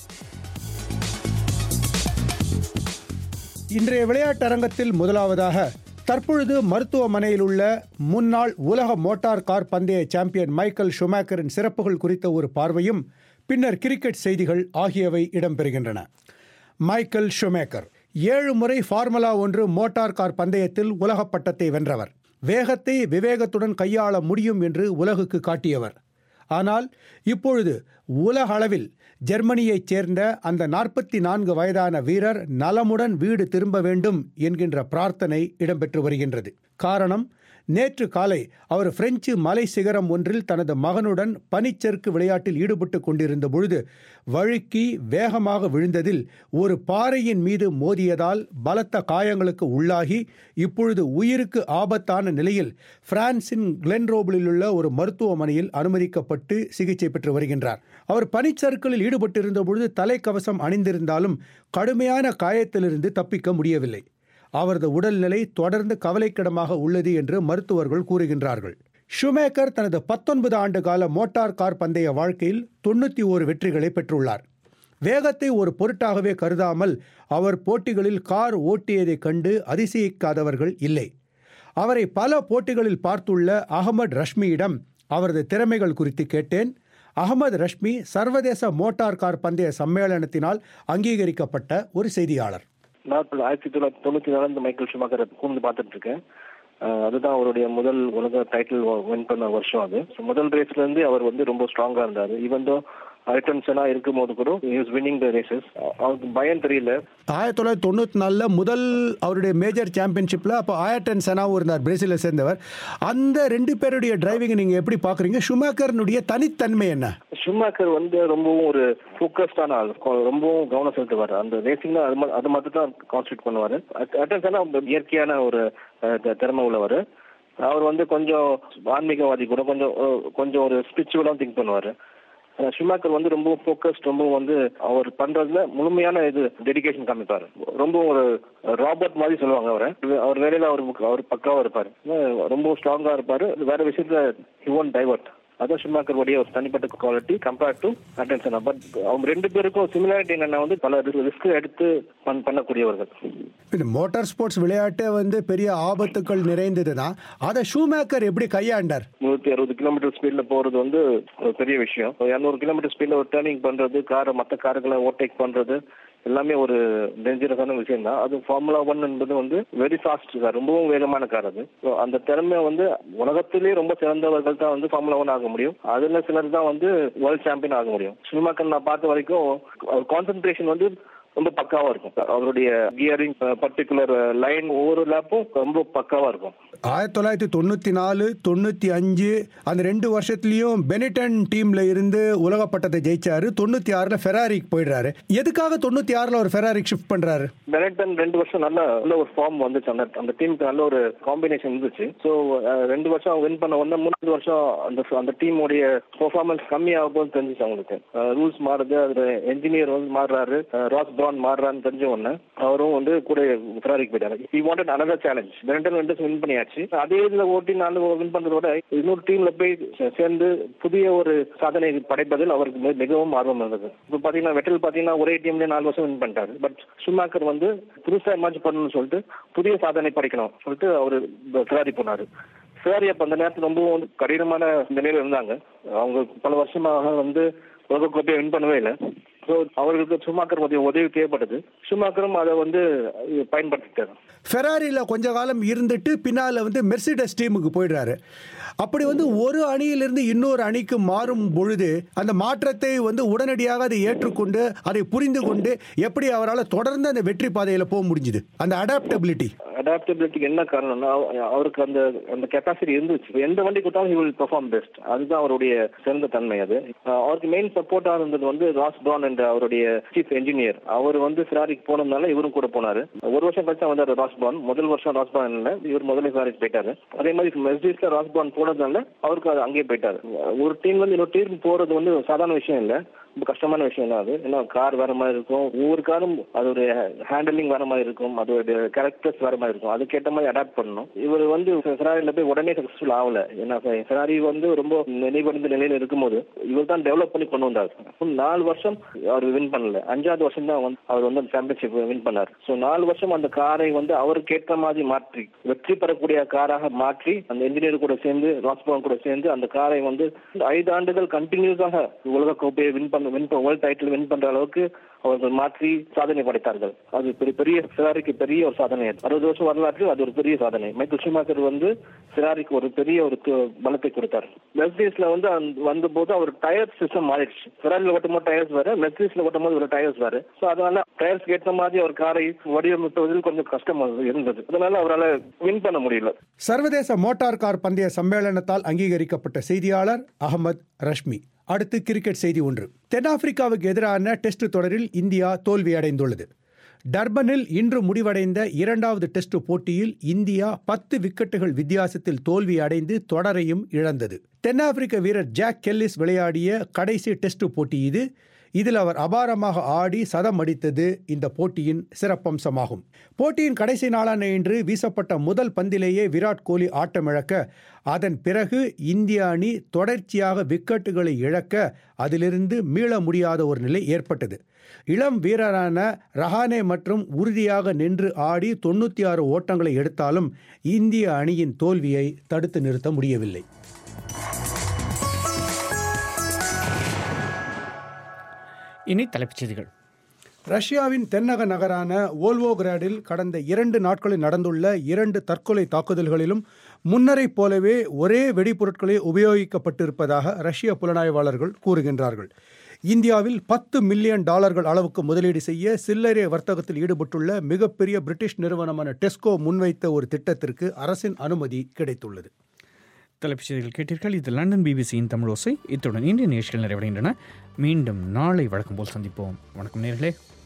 இன்றைய விளையாட்டரங்கத்தில் முதலாவதாக தற்பொழுது மருத்துவமனையில் உள்ள முன்னாள் உலக மோட்டார் கார் பந்தய சாம்பியன் மைக்கேல் ஷுமேக்கரின் சிறப்புகள் குறித்த ஒரு பார்வையும் பின்னர் கிரிக்கெட் செய்திகள் ஆகியவை இடம்பெறுகின்றன மைக்கேல் ஷுமேக்கர் ஏழு முறை ஃபார்முலா ஒன்று மோட்டார் கார் பந்தயத்தில் உலகப் பட்டத்தை வென்றவர் வேகத்தை விவேகத்துடன் கையாள முடியும் என்று உலகுக்கு காட்டியவர் ஆனால் இப்பொழுது உலக அளவில் ஜெர்மனியைச் சேர்ந்த அந்த நாற்பத்தி நான்கு வயதான வீரர் நலமுடன் வீடு திரும்ப வேண்டும் என்கின்ற பிரார்த்தனை இடம்பெற்று வருகின்றது காரணம் நேற்று காலை அவர் பிரெஞ்சு மலை சிகரம் ஒன்றில் தனது மகனுடன் பனிச்சறுக்கு விளையாட்டில் ஈடுபட்டு கொண்டிருந்த பொழுது வழுக்கி வேகமாக விழுந்ததில் ஒரு பாறையின் மீது மோதியதால் பலத்த காயங்களுக்கு உள்ளாகி இப்பொழுது உயிருக்கு ஆபத்தான நிலையில் பிரான்சின் கிளென்ரோபிளில் உள்ள ஒரு மருத்துவமனையில் அனுமதிக்கப்பட்டு சிகிச்சை பெற்று வருகின்றார் அவர் பனிச்சறுக்களில் ஈடுபட்டிருந்த பொழுது தலைக்கவசம் அணிந்திருந்தாலும் கடுமையான காயத்திலிருந்து தப்பிக்க முடியவில்லை அவரது உடல்நிலை தொடர்ந்து கவலைக்கிடமாக உள்ளது என்று மருத்துவர்கள் கூறுகின்றார்கள் ஷுமேக்கர் தனது பத்தொன்பது ஆண்டு கால மோட்டார் கார் பந்தய வாழ்க்கையில் தொண்ணூற்றி ஓரு வெற்றிகளை பெற்றுள்ளார் வேகத்தை ஒரு பொருட்டாகவே கருதாமல் அவர் போட்டிகளில் கார் ஓட்டியதைக் கண்டு அதிசயிக்காதவர்கள் இல்லை அவரை பல போட்டிகளில் பார்த்துள்ள அகமது ரஷ்மியிடம் அவரது திறமைகள் குறித்து கேட்டேன் அகமது ரஷ்மி சர்வதேச மோட்டார் கார் பந்தய சம்மேளனத்தினால் அங்கீகரிக்கப்பட்ட ஒரு செய்தியாளர் நான் இப்போ ஆயிரத்தி தொள்ளாயிரத்தி தொண்ணூத்தி நாலு இந்த மைக்கேல் ஷுமாக்கரை கூர்ந்து பார்த்துட்டு இருக்கேன் அஹ் அதுதான் அவருடைய முதல் உலக டைட்டில் வின் பண்ண வருஷம் அது So முதல் ரேஸ்ல இருந்து அவர் வந்து ரொம்ப ஸ்ட்ராங்கா இருந்தாரு ஈவன் தோ ஐட்டம் செனா இருக்கும் போது கூட இஸ் வின்னிங் த ரேசஸ் அவருக்கு பயம் தெரியல ஆயிரத்தி தொள்ளாயிரத்தி தொண்ணூற்றி நாலில் முதல் அவருடைய மேஜர் சாம்பியன்ஷிப்பில் அப்போ ஆயட்டன் செனாவும் இருந்தார் பிரேசிலை சேர்ந்தவர் அந்த ரெண்டு பேருடைய டிரைவிங்கை நீங்கள் எப்படி பார்க்குறீங்க ஷுமேக்கர்னுடைய தனித்தன்மை என்ன ஷுமாக்கர் வந்து ரொம்பவும் ஒரு ஃபோக்கஸ்டான ஆள் கொ- ரொம்பவும் கவனம் செலுத்துவார் அந்த ரேசிங்னா அது ம- அது மட்டும் தான் கான்சென்ட்ரேட் பண்ணுவார் அட்டன்ஸ்னா இயற்கையான ஒரு அஹ், த- திறமை உள்ளவர் அவர் வந்து கொஞ்சம் ஆன்மீகவாதி கூட கொஞ்சம் அஹ், கொஞ்சம் ஒரு ஸ்பிரிச்சுவலாக திங்க் பண்ணுவார் ஷுமாக்கர் வந்து ரொம்ப ஃபோக்கஸ்ட் ரொம்ப வந்து அவர் பண்றதுல முழுமையான இது டெடிகேஷன் காமிப்பாரு ரொம்ப ஒரு ராபர்ட் மாதிரி சொல்லுவாங்க அவரை அவர் வேலையில அவர் அவர் பக்காவா இருப்பாரு ரொம்ப ஸ்ட்ராங்கா இருப்பாரு வேற விஷயத்துல ஹி ஒன் டைவர்ட் அதான் ஷுமாக்கருடைய ஒரு தனிப்பட்ட quality compared to attention but அவங்க ரெண்டு பேருக்கும் சிமிலாரிட்டி என்னன்னா வந்து பல ரிஸ்க் எடுத்து பண்- பண்ணக்கூடியவர்கள் இந்த மோட்டார் ஸ்போர்ட்ஸ் விளையாட்டே வந்து பெரிய ஆபத்துக்கள் நிறைந்தது தான் அதை ஷூமேக்கர் எப்படி கையாண்டார் நூத்தி அறுபது கிலோமீட்டர் ஸ்பீட்ல போறது வந்து ஒரு பெரிய விஷயம் இரநூறு கிலோமீட்டர் ஸ்பீட்ல ஒரு டேர்னிங் பண்றது காரை மற்ற கார்களை ஓவர்டேக் பண்றது எல்லாமே ஒரு டேஞ்சரஸான விஷயம் தான் அது ஃபார்முலா ஒன் என்பது வந்து வெரி ஃபாஸ்ட் கார் ரொம்பவும் வேகமான கார் அது So, அந்த திறமை வந்து உலகத்திலேயே ரொம்ப சிறந்தவர்கள் தான் வந்து ஃபார்முலா ஒன் ஆக முடியும் அதுல சிலர் தான் வந்து வேர்ல்ட் சாம்பியன் ஆக முடியும் ஸ்ரீமாக்கன் நான் பார்த்த வரைக்கும் கான்சென்ட்ரேஷன் வந்து ரொம்ப பக்காவா இருக்கும் அவருடைய கியரிங் பர்டிகுலர் லைன் ஒவ்வொரு லேப்பும் ரொம்ப பக்காவா இருக்கும் ஆயிரத்தி தொள்ளாயிரத்தி தொண்ணூற்றி நாலு தொண்ணூற்றி அஞ்சு அந்த ரெண்டு வருஷத்துலேயும் பெனிட்டன் டீமில் இருந்து உலக பட்டத்தை ஜெயிச்சாரு தொண்ணூற்றி ஆறில் ஃபெராரிக்கு போயிடுறாரு எதுக்காக தொண்ணூற்றி ஆறில் ஒரு ஃபெராரிக்கு ஷிஃப்ட் பண்ணுறாரு பெனட்டன் ரெண்டு வருஷம் நல்ல நல்ல ஒரு ஃபார்ம் வந்துச்சு அந்த அந்த டீமுக்கு நல்ல ஒரு காம்பினேஷன் இருந்துச்சு ஸோ ரெண்டு வருஷம் வின் பண்ண உடனே மூணாவது வருஷம் அந்த அந்த டீமுடைய பெர்ஃபார்மன்ஸ் கம்மியாக போது தெரிஞ்சிச்சு அவங்களுக்கு ரூல்ஸ் மாறுது அதுல என்ஜினியர் வந்து மாறுறாரு ராஸ் பிரான் மாறுறான்னு தெரிஞ்ச உடனே அவரும் வந்து கூட ஃபெராரிக்கு போயிட்டாரு he wanted another challenge Benetton வந்து வின் பண்ணியாச்சு அதே இதுல ஓட்டி நாலு வின் பண்றதோட இன்னொரு டீம்ல போய் சே- சேர்ந்து புதிய ஒரு சாதனை படைப்பதில் அவருக்கு மிக- மிகவும் ஆர்வம் இருந்தது இப்போ பாத்தீங்கன்னா வெட்டல் பாத்தீங்கன்னா ஒரே டீம்ல நாலு வருஷம் வின் பண்ணிட்டாரு பட் ஷுமாக்கர் வந்து புதுசா எமாச்சு பண்ணணும்னு சொல்லிட்டு புதிய சாதனை படைக்கணும் சொல்லிட்டு அவரு ஃபெராரி போனாரு ஃபெராரி அப்ப அந்த நேரத்துல ரொம்பவும் வந்து கடினமான நிலையில இருந்தாங்க அவங்க பல வருஷமாக வந்து உலக கோப்பையை வின் பண்ணவே இல்லை ஸோ அவர்களுக்கு சுமாக்கர் உதவி உதவி தேவைப்பட்டது சுமாக்கரும் அதை வந்து பயன்படுத்திட்டாரு ஃபெராரியில் கொஞ்ச காலம் இருந்துட்டு பின்னால் வந்து மெர்சிடஸ் டீமுக்கு போயிடுறாரு அப்படி வந்து ஒரு அணியிலிருந்து இன்னொரு அணிக்கு மாறும் பொழுது அந்த மாற்றத்தை வந்து உடனடியாக அதை ஏற்றுக்கொண்டு அதை புரிந்து கொண்டு எப்படி அவரால் தொடர்ந்து அந்த வெற்றி பாதையில் போக முடிஞ்சுது அந்த அடாப்டபிலிட்டி அடாப்டபிலிட்டிக்கு என்ன காரணம்னா அவ- அவருக்கு அந்த அந்த கெப்பாசிட்டி இருந்துச்சு இப்ப எந்த வண்டி கொடுத்தாலும் ஹி வில் பெர்ஃபார்ம் பெஸ்ட் அதுதான் அவருடைய சிறந்த தன்மை அது அஹ் அவருக்கு மெயின் சப்போர்ட்டா இருந்தது வந்து ராஸ் பிரான் என்ற அவருடைய சீஃப் என்ஜினியர் அவர் வந்து ஃபெராரிக்கு போனதுனால இவரும் கூட போனாரு ஒரு வருஷம் கழிச்சு தான் வந்தாரு ராஸ் பிரான் முதல் வருஷம் ராஸ் பிரான் இல்ல இவர் முதல்ல ஃபெராரிக்கு போயிட்டாரு அதே மாதிரி மெர்சிடிஸ்ல ராஸ் பிரான் போனதுனால அவருக்கு அது அங்கேயே போயிட்டாரு ஒரு டீம் வந்து இன்னொரு டீம் போறது வந்து சாதாரண விஷயம் இல்ல ரொம்ப கஷ்டமான விஷயம் தான் அது ஏன்னா கார் வேற மாதிரி இருக்கும் ஒவ்வொரு காரும் அதோடைய ஹேண்டலிங் வேற மாதிரி இருக்கும் அதோட கேரக்டர்ஸ் வேற மாதிரி இருக்கும் அதுக்கேற்ற மாதிரி அடாப்ட் பண்ணணும் இவர் வந்து ஃபெராரில போய் உடனே சக்சஸ்ஃபுல் ஆகல ஏன்னா ஃபெராரி வந்து ரொம்ப நினைவடைந்த நிலையில இருக்கும்போது இவர் தான் டெவலப் பண்ணி கொண்டு வந்தார் full நாலு வருஷம் அவர் வின் பண்ணல அஞ்சாவது வருஷம் தான் வந்து அவர் வந்து சாம்பியன்ஷிப் வின் பண்ணார் ஸோ நாலு வருஷம் அந்த காரை வந்து அவருக்கு ஏற்ற மாதிரி மாற்றி வெற்றி பெறக்கூடிய காராக மாற்றி அந்த என்ஜினியர் கூட சேர்ந்து ராஸ்பவன் கூட சேர்ந்து அந்த காரை வந்து ஐந்து ஆண்டுகள் கண்டினியூஸாக உலக கோப்பையை வின் பண்ண வின் வேர்ல்ட் டைட்டில் வின் பண்ற அளவுக்கு அவர்கள் மாற்றி சாதனை படைத்தார்கள் அது பெரிய பெரிய ஃபெராரிக்கு பெரிய ஒரு சாதனை அது. அறுபது வருஷம் வரலாற்றில் அது ஒரு பெரிய சாதனை மைக்கேல் ஷூமாக்கர் வந்து ஃபெராரிக்கு ஒரு பெரிய ஒரு து- பலத்தை கொடுத்தார் மெர்சிடிஸ்ல வந்து அந்த- வந்தபோது அவர் டயர் சிஸ்டம் மாறிடுச்சு ஃபெராரில ஓட்டும் போது டயர்ஸ் வேற மெர்சிடிஸ்ல ஓட்டும் போது ஒரு டயர்ஸ் வேற ஸோ அதனால டயர்ஸ்க்கு ஏற்ற மாதிரி அவர் காரை வடிவமைப்பதில் கொஞ்சம் கஷ்டம் இருந்தது அதனால அவரால் வின் பண்ண முடியல சர்வதேச மோட்டார் கார் பந்தய சம்மேளனத்தால் அங்கீகரிக்கப்பட்ட செய்தியாளர் அகமது ரஷ்மி அடுத்து கிரிக்கெட் செய்தி ஒன்று தென்னாப்பிரிக்காவுக்கு எதிரான டெஸ்ட் தொடரில் இந்தியா தோல்வியடைந்துள்ளது டர்பனில் இன்று முடிவடைந்த இரண்டாவது டெஸ்ட் போட்டியில் இந்தியா பத்து விக்கெட்டுகள் வித்தியாசத்தில் தோல்வி அடைந்து தொடரையும் இழந்தது தென்னாப்பிரிக்க வீரர் ஜாக் கெல்லிஸ் விளையாடிய கடைசி டெஸ்ட் போட்டி இது இதில் அவர் அபாரமாக ஆடி சதம் அடித்தது இந்த போட்டியின் சிறப்பம்சமாகும் போட்டியின் கடைசி நாளான இன்று வீசப்பட்ட முதல் பந்திலேயே விராட் கோலி ஆட்டமிழக்க அதன் பிறகு இந்திய அணி தொடர்ச்சியாக விக்கெட்டுகளை இழக்க அதிலிருந்து மீள முடியாத ஒரு நிலை ஏற்பட்டது இளம் வீரரான ரஹானே மற்றும் உறுதியாக நின்று ஆடி தொண்ணூற்றி ஆறு ஓட்டங்களை எடுத்தாலும் இந்திய அணியின் தோல்வியை தடுத்து நிறுத்த முடியவில்லை இனி தலைப்புச் செய்திகள் ரஷ்யாவின் தென்னக நகரான ஓல்வோகிராடில் கடந்த இரண்டு நாட்களில் நடந்துள்ள இரண்டு தற்கொலை தாக்குதல்களிலும் முன்னரைப் போலவே ஒரே வெடிபொருட்களே உபயோகிக்கப்பட்டிருப்பதாக ரஷ்ய புலனாய்வாளர்கள் கூறுகின்றார்கள் இந்தியாவில் பத்து மில்லியன் டாலர்கள் அளவுக்கு முதலீடு செய்ய சில்லறை வர்த்தகத்தில் ஈடுபட்டுள்ள மிகப்பெரிய பிரிட்டிஷ் நிறுவனமான டெஸ்கோ முன்வைத்த ஒரு திட்டத்திற்கு அரசின் அனுமதி கிடைத்துள்ளது தலைப்புச் செய்திகள் கேட்டீர்கள் இது லண்டன் பிபிசியின் தமிழ் ஓசை இத்துடன் இந்திய நிகழ்ச்சிகள் நிறைவடைகின்றன மீண்டும் நாளை வழக்கம் போல் சந்திப்போம் வணக்கம் நேர்களே